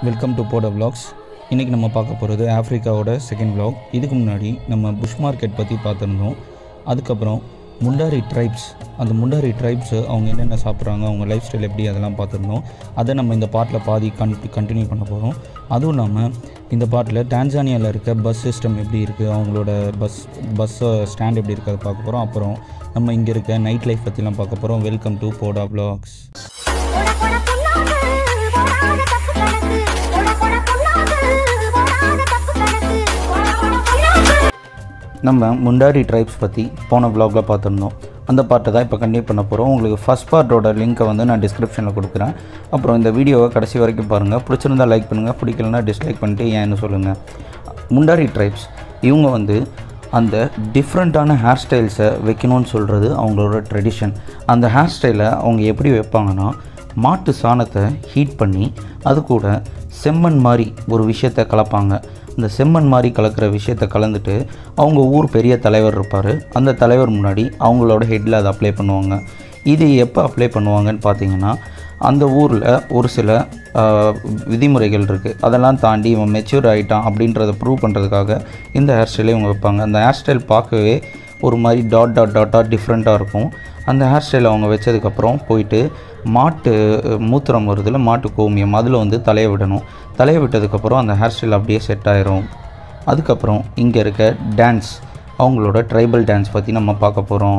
welcome to போட vlogs இன்றைக்கி நம்ம பார்க்க போகிறது ஆஃப்ரிக்காவோட செகண்ட் vlog இதுக்கு முன்னாடி நம்ம புஷ் மார்க்கெட் பற்றி பார்த்துருந்தோம் அதுக்கப்புறம் முண்டாரி ட்ரைப்ஸ் அந்த முண்டாரி ட்ரைப்ஸ் அவங்க என்னென்ன சாப்பிட்றாங்க அவங்க லைஃப் ஸ்டைல் எப்படி அதெல்லாம் பார்த்துருந்தோம் அதை நம்ம இந்த பாட்டில் பாதி கன் கண்டினியூ பண்ண போகிறோம் அதுவும் இல்லாமல் இந்த பாட்டில் டான்சானியாவில் இருக்க பஸ் சிஸ்டம் எப்படி இருக்குது அவங்களோட பஸ் பஸ் ஸ்டாண்ட் எப்படி இருக்குது அதை பார்க்க போகிறோம் அப்புறம் நம்ம இங்கே இருக்க நைட் லைஃப் பற்றிலாம் பார்க்க போகிறோம் வெல்கம் டு போடா vlogs போட போட பொண்ணாது போடாத தப்பு கணக்கு போட போட பொண்ணாது போடாத தப்பு கணக்கு போட போட பொண்ணாது நம்ம முண்டாரி ட்ரைப்ஸ் பற்றி போன vlogல பார்த்துருந்தோம் அந்த பாட்டை தான் இப்போ கண்டினியூ பண்ண போகிறோம் உங்களுக்கு ஃபஸ்ட் பார்ட்டோட லிங்க்கை வந்து நான் டிஸ்கிரிப்ஷனில் கொடுக்குறேன் அப்புறம் இந்த வீடியோவை கடைசி வரைக்கும் பாருங்கள் பிடிச்சிருந்தா லைக் பண்ணுங்கள் பிடிக்கலனா டிஸ்லைக் பண்ணிட்டு ஏன்னு சொல்லுங்கள் முண்டாரி ட்ரைப்ஸ் இவங்க வந்து அந்த டிஃப்ரெண்ட்டான ஹேர் ஸ்டைல்ஸை வைக்கணும்னு சொல்கிறது அவங்களோட ட்ரெடிஷன் அந்த ஹேர் ஸ்டைலை அவங்க எப்படி வைப்பாங்கன்னா மாட்டு சாணத்தை ஹீட் பண்ணி அது கூட செம்மண் மாதிரி ஒரு விஷயத்தை கலப்பாங்க அந்த செம்மண் மாதிரி கலக்கிற விஷயத்தை கலந்துட்டு அவங்க ஊர் பெரிய தலைவர் இருப்பார் அந்த தலைவர் முன்னாடி அவங்களோட ஹெட்டில் அதை அப்ளை பண்ணுவாங்க இது எப்போ அப்ளை பண்ணுவாங்கன்னு பார்த்தீங்கன்னா அந்த ஊரில் ஒரு சில ஆஹ், விதிமுறைகள் இருக்குது அதெல்லாம் தாண்டி இவன் மெச்சூர் ஆகிட்டான் அப்படின்றத ப்ரூவ் பண்ணுறதுக்காக இந்த ஹேர் ஸ்டைலை இவங்க வைப்பாங்க அந்த ஹேர் ஸ்டைல் பார்க்கவே ஒரு மாதிரி டாட் டாட் டாட்டாக டிஃப்ரெண்ட்டாக இருக்கும் அந்த ஹேர் ஸ்டைல் அவங்க வச்சதுக்கப்புறம் போயிட்டு மாட்டு மூத்திரம் வருதுல மாட்டு கோமியம் அதில் வந்து தலையை விடணும் தலையை விட்டதுக்கப்புறம் அந்த ஹேர் ஸ்டைல் அப்படியே செட் ஆயிரும் அதுக்கப்புறம் இங்கே இருக்க டான்ஸ் அவங்களோட ட்ரைபல் டான்ஸ் பற்றி நம்ம பார்க்க போகிறோம்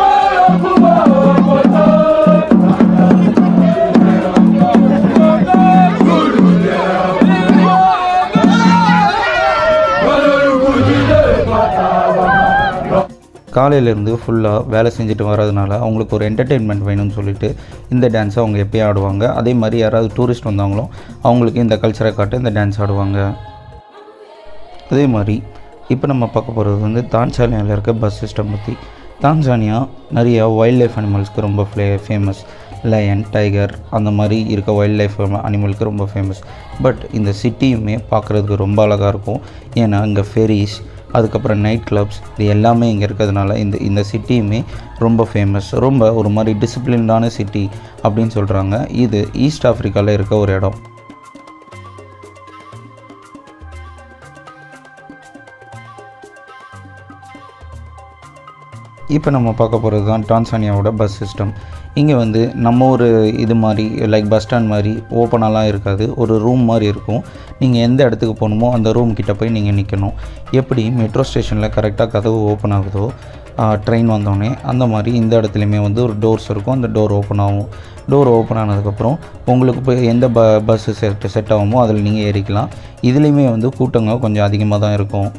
காலையிலேருந்து ஃபுல்லாக வேலை செஞ்சுட்டு வர்றதுனால அவங்களுக்கு ஒரு என்டர்டெயின்மெண்ட் வேணும்னு சொல்லிட்டு இந்த டான்ஸை அவங்க எப்பயும் ஆடுவாங்க அதே மாதிரி யாராவது டூரிஸ்ட் வந்தாங்களோ அவங்களுக்கு இந்த கல்ச்சரை காட்ட இந்த டான்ஸ் ஆடுவாங்க அதே மாதிரி இப்போ நம்ம பார்க்க போகிறது வந்து தான்சானியாவில் இருக்க பஸ் சிஸ்டம் பற்றி தான்சானியா நிறைய வைல்ட் லைஃப் அனிமல்ஸ்க்கு ரொம்ப ஃப்ளே ஃபேமஸ் லயன் டைகர் அந்த மாதிரி இருக்க வைல்ட் லைஃப் அனிமலுக்கு ரொம்ப ஃபேமஸ் பட் இந்த சிட்டியுமே பார்க்குறதுக்கு ரொம்ப அழகாக இருக்கும் ஏன்னா இங்கே ஃபெரிஸ் அதுக்கப்புறம் நைட் கிளப்ஸ் இது எல்லாமே இங்கே இருக்கிறதுனால இந்த இந்த சிட்டியுமே ரொம்ப ஃபேமஸ் ரொம்ப ஒரு மாதிரி டிசிப்ளின்டான சிட்டி அப்படின்னு சொல்கிறாங்க இது ஈஸ்ட் ஆஃப்ரிக்காவில் இருக்க ஒரு இடம் இப்போ நம்ம பார்க்க போகிறது தான் டான்சானியாவோட பஸ் சிஸ்டம் இங்கே வந்து நம்ம ஒரு இது மாதிரி லைக் பஸ் ஸ்டாண்ட் மாதிரி ஓப்பனாலாம் இருக்காது ஒரு ரூம் மாதிரி இருக்கும் நீங்கள் எந்த இடத்துக்கு போகணுமோ அந்த ரூம் கிட்ட போய் நீங்கள் நிற்கணும் எப்படி மெட்ரோ ஸ்டேஷனில் கரெக்டாக கதவு ஓப்பன் ஆகுதோ ட்ரெயின் வந்தோடனே அந்த மாதிரி இந்த இடத்துலையுமே வந்து ஒரு டோர்ஸ் இருக்கும் அந்த டோர் ஓப்பன் ஆகும் டோர் ஓப்பன் ஆனதுக்கப்புறம் உங்களுக்கு இப்போ எந்த ப பஸ்ஸு செட் செட் ஆகுமோ அதில் நீங்கள் ஏறிக்கலாம் இதுலேயுமே வந்து கூட்டங்க கொஞ்சம் அதிகமாக தான் இருக்கும்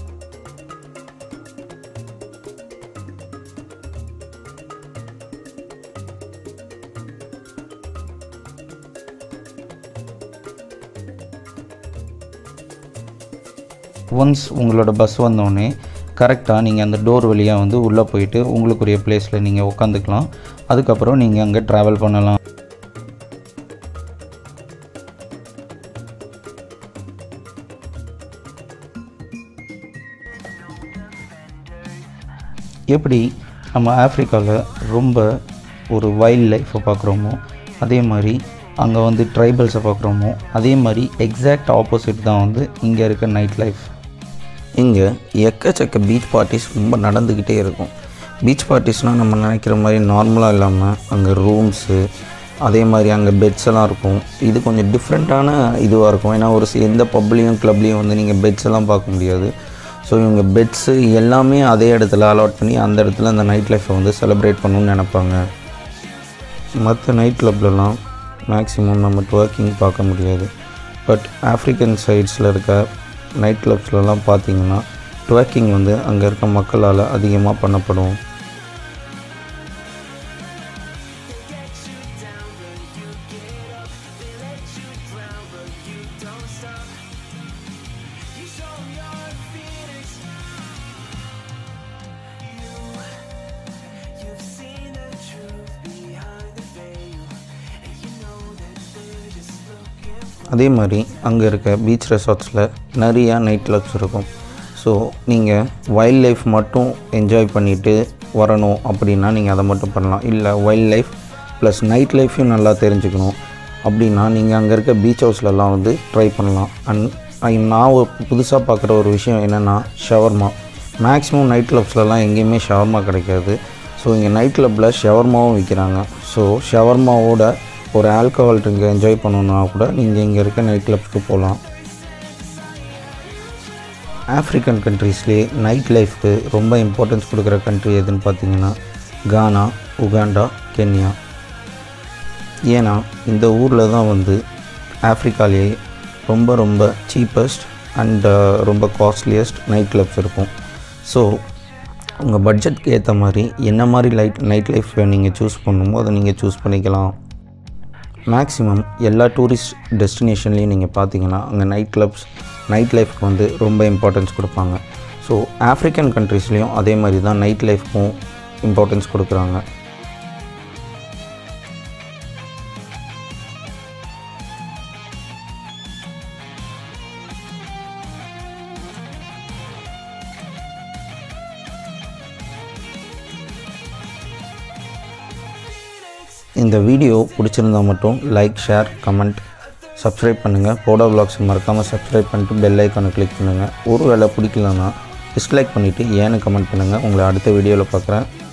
ஒன்ஸ் உங்களோட பஸ் வந்தோடனே கரெக்டாக நீங்கள் அந்த டோர் வழியாக வந்து உள்ளே போயிட்டு உங்களுக்குரிய பிளேஸில் நீங்கள் உட்காந்துக்கலாம் அதுக்கப்புறம் நீங்கள் அங்கே ட்ராவல் பண்ணலாம் எப்படி நம்ம ஆஃப்ரிக்காவில் ரொம்ப ஒரு வைல்ட் லைஃப்பை பார்க்குறோமோ அதே மாதிரி அங்கே வந்து ட்ரைபல்ஸை பார்க்குறோமோ அதே மாதிரி எக்ஸாக்ட் ஆப்போசிட் தான் வந்து இங்கே இருக்க நைட் லைஃப் இங்கே எக்கச்சக்க பீச் பார்ட்டிஸ் ரொம்ப நடந்துக்கிட்டே இருக்கும் பீச் பார்ட்டிஸ்னால் நம்ம நினைக்கிற மாதிரி நார்மலாக இல்லாமல் அங்கே ரூம்ஸு அதே மாதிரி அங்கே பெட்ஸ் எல்லாம் இருக்கும் இது கொஞ்சம் டிஃப்ரெண்ட்டான இதுவாக இருக்கும் ஏன்னா ஒரு சி- எந்த பப்லேயும் க்ளப்லேயும் வந்து நீங்கள் பெட்ஸ் எல்லாம் பார்க்க முடியாது ஸோ இவங்க பெட்ஸு எல்லாமே அதே இடத்துல அலாட் பண்ணி அந்த இடத்துல அந்த நைட் லைஃப்பை வந்து செலிப்ரேட் பண்ணணும்னு நினைப்பாங்க மற்ற நைட் கிளப்லலாம் மேக்ஸிமம் நம்ம ட்வர்க்கிங் பார்க்க முடியாது பட் ஆஃப்ரிக்கன் சைட்ஸில் இருக்க நைட் கிளப்ஸ்லலாம் பார்த்தீங்கன்னா ட்வர்க்கிங் வந்து அங்கே இருக்க மக்களால் அதிகமாக பண்ணப்படும் அதே மாதிரி அங்கே இருக்க பீச் ரெசார்ட்ஸில் நிறையா நைட் கிளப்ஸ் இருக்கும் ஸோ நீங்கள் வைல்ட் லைஃப் மட்டும் என்ஜாய் பண்ணிவிட்டு வரணும் அப்படின்னா நீங்கள் அதை மட்டும் பண்ணலாம் இல்லை வைல்ட் லைஃப் ப்ளஸ் நைட் லைஃப்பையும் நல்லா தெரிஞ்சுக்கணும் அப்படின்னா நீங்கள் அங்கே இருக்க பீச் ஹவுஸ்லலாம் வந்து ட்ரை பண்ணலாம் அண்ட் நான் ஒரு புதுசாக பார்க்குற ஒரு விஷயம் என்னென்னா ஷவர்மா மேக்ஸிமம் நைட் கிளப்ஸ்லலாம் எங்கேயுமே ஷவர்மா கிடைக்காது ஸோ இங்கே நைட் கிளப்பில் ஷவர்மாவும் விற்கிறாங்க ஸோ ஷவர்மாவோட ஒரு ஆல்கஹால் ட்ரிங்க் என்ஜாய் பண்ணணுன்னா கூட நீங்கள் இங்கே இருக்க நைட் கிளப்ஸ்க்கு போகலாம் ஆஃப்ரிக்கன் கண்ட்ரீஸ்லேயே நைட் லைஃப்க்கு ரொம்ப இம்பார்ட்டன்ஸ் கொடுக்குற கண்ட்ரி எதுன்னு பார்த்தீங்கன்னா கானா உகாண்டா கென்யா ஏன்னா இந்த ஊரில் தான் வந்து ஆஃப்ரிக்காலேயே ரொம்ப ரொம்ப சீப்பஸ்ட் அண்ட் ரொம்ப காஸ்ட்லியஸ்ட் நைட் கிளப்ஸ் இருக்கும் ஸோ உங்கள் பட்ஜெட்க்கு ஏற்ற மாதிரி என்ன மாதிரி லைட் நைட் லைஃப் நீங்கள் சூஸ் பண்ணணுமோ அதை நீங்கள் சூஸ் பண்ணிக்கலாம் மேக்ஸிமம் எல்லா டூரிஸ்ட் டெஸ்டினேஷன்லேயும் நீங்கள் பார்த்தீங்கன்னா அங்கே நைட் கிளப்ஸ் நைட் லைஃப்க்கு வந்து ரொம்ப இம்பார்ட்டன்ஸ் கொடுப்பாங்க ஸோ ஆஃப்ரிக்கன் கண்ட்ரீஸ்லேயும் அதே மாதிரி தான் நைட் லைஃப்க்கும் இம்பார்ட்டன்ஸ் கொடுக்குறாங்க இந்த வீடியோ பிடிச்சிருந்தா மட்டும் லைக் ஷேர் கமெண்ட் சப்ஸ்கிரைப் பண்ணுங்கள் போடோ vlogs மறக்காமல் சப்ஸ்கிரைப் பண்ணிட்டு பெல் ஐக்கானை கிளிக் பண்ணுங்கள் ஒரு வேளை பிடிக்கலன்னா டிஸ்லைக் பண்ணிவிட்டு ஏன்னு கமெண்ட் பண்ணுங்கள் உங்களை அடுத்த வீடியோவில் பார்க்குறேன்